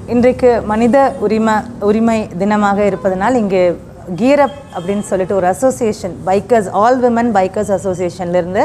இன்றைக்கு மனித உரிமை உரிமை தினமாக இருப்பதனால் இங்கே கீரப் அப்படின்னு சொல்லிட்டு ஒரு association bikers all women bikers அசோசியேஷன்லேருந்து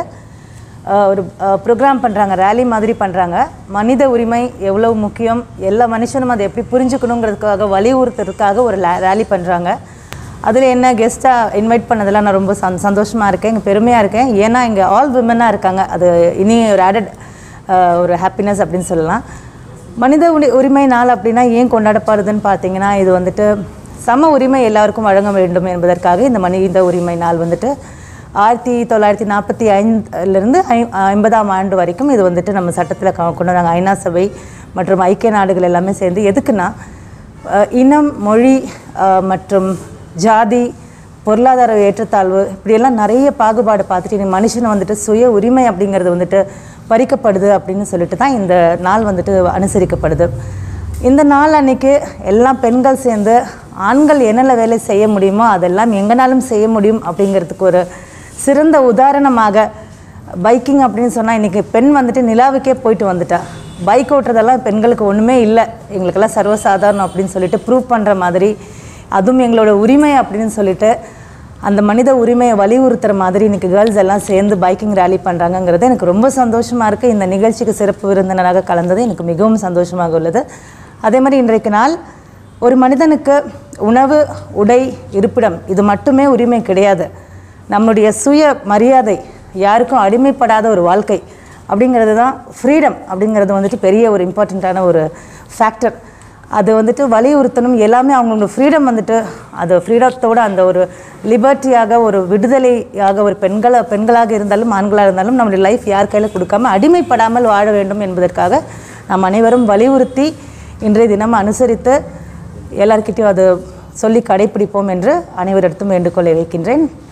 ஒரு ப்ரோக்ராம் பண்ணுறாங்க ரேலி மாதிரி பண்ணுறாங்க மனித உரிமை எவ்வளவு முக்கியம் எல்லா மனுஷனும் அதை எப்படி புரிஞ்சுக்கணுங்கிறதுக்காக வலியுறுத்துறதுக்காக ஒரு ரேலி பண்ணுறாங்க அதில் என்ன கெஸ்ட்டாக இன்வைட் பண்ணதெல்லாம் நான் ரொம்ப சந் சந்தோஷமாக இருக்கேன் இங்கே பெருமையாக இருக்கேன் ஏன்னா இங்கே ஆல் விமனாக இருக்காங்க அது இனி ஒரு ஆடட் ஒரு ஹாப்பினஸ் அப்படின்னு சொல்லலாம் மனித உரி உரிமை நாள் அப்படின்னா ஏன் கொண்டாடப்படுதுன்னு பார்த்தீங்கன்னா இது வந்துட்டு சம உரிமை எல்லாருக்கும் வழங்க வேண்டும் என்பதற்காக இந்த மனித உரிமை நாள் வந்துட்டு ஆயிரத்தி தொள்ளாயிரத்தி நாற்பத்தி ஐந்துலேருந்து ஐ ஐம்பதாம் ஆண்டு வரைக்கும் இது வந்துட்டு நம்ம சட்டத்தில் கொண்டு வராங்க ஐநா சபை மற்றும் ஐக்கிய நாடுகள் எல்லாமே சேர்ந்து எதுக்குன்னா அஹ், இனம் மொழி அஹ், மற்றும் ஜாதி பொருளாதார ஏற்றத்தாழ்வு இப்படியெல்லாம் நிறைய பாகுபாடு பார்த்துட்டு இன்னைக்கு மனுஷனை வந்துட்டு சுய உரிமை அப்படிங்கிறது வந்துட்டு பறிக்கப்படுது அப்படின்னு சொல்லிட்டு தான் இந்த நாள் வந்துட்டு அனுசரிக்கப்படுது இந்த நாள் அன்னைக்கு எல்லாம் பெண்கள் சேர்ந்து ஆண்கள் என்னென்ன வேலை செய்ய முடியுமோ அதெல்லாம் எங்கனாலும் செய்ய முடியும் அப்படிங்கிறதுக்கு ஒரு சிறந்த உதாரணமாக பைக்கிங் அப்படின்னு சொன்னால் இன்றைக்கி பெண் வந்துட்டு நிலாவுக்கே போயிட்டு வந்துட்டா பைக் ஓட்டுறதெல்லாம் பெண்களுக்கு ஒன்றுமே இல்லை எங்களுக்கெல்லாம் சர்வசாதாரணம் அப்படின்னு சொல்லிட்டு ப்ரூவ் பண்ணுற மாதிரி அதுவும் எங்களோட உரிமை அப்படின்னு சொல்லிட்டு அந்த மனித உரிமையை வலியுறுத்துற மாதிரி இன்னைக்கு கேர்ள்ஸ் எல்லாம் சேர்ந்து பைக்கிங் ரேலி பண்ணுறாங்கங்கிறது எனக்கு ரொம்ப சந்தோஷமாக இருக்குது இந்த நிகழ்ச்சிக்கு சிறப்பு விருந்தினராக கலந்தது எனக்கு மிகவும் சந்தோஷமாக உள்ளது அதே மாதிரி இன்றைக்கு நாள் ஒரு மனிதனுக்கு உணவு உடை இருப்பிடம் இது மட்டுமே உரிமை கிடையாது நம்முடைய சுய மரியாதை யாருக்கும் அடிமைப்படாத ஒரு வாழ்க்கை அப்படிங்கிறது தான் ஃப்ரீடம் அப்படிங்கிறது வந்துட்டு பெரிய ஒரு இம்பார்ட்டண்ட்டான ஒரு ஃபேக்டர் அது வந்துட்டு வலியுறுத்தணும் எல்லாமே அவங்களோட ஃப்ரீடம் வந்துட்டு அது ஃப்ரீடத்தோட அந்த ஒரு லிபர்ட்டியாக ஒரு விடுதலையாக ஒரு பெண்களை பெண்களாக இருந்தாலும் ஆண்களாக இருந்தாலும் நம்முடைய லைஃப் யார் கையில் கொடுக்காம அடிமைப்படாமல் வாழ வேண்டும் என்பதற்காக நாம் அனைவரும் வலியுறுத்தி இன்றைய தினம் அனுசரித்து எல்லார்கிட்டையும் அது சொல்லி கடைப்பிடிப்போம் என்று அனைவரிடத்தும் வேண்டுகோளை வைக்கின்றேன்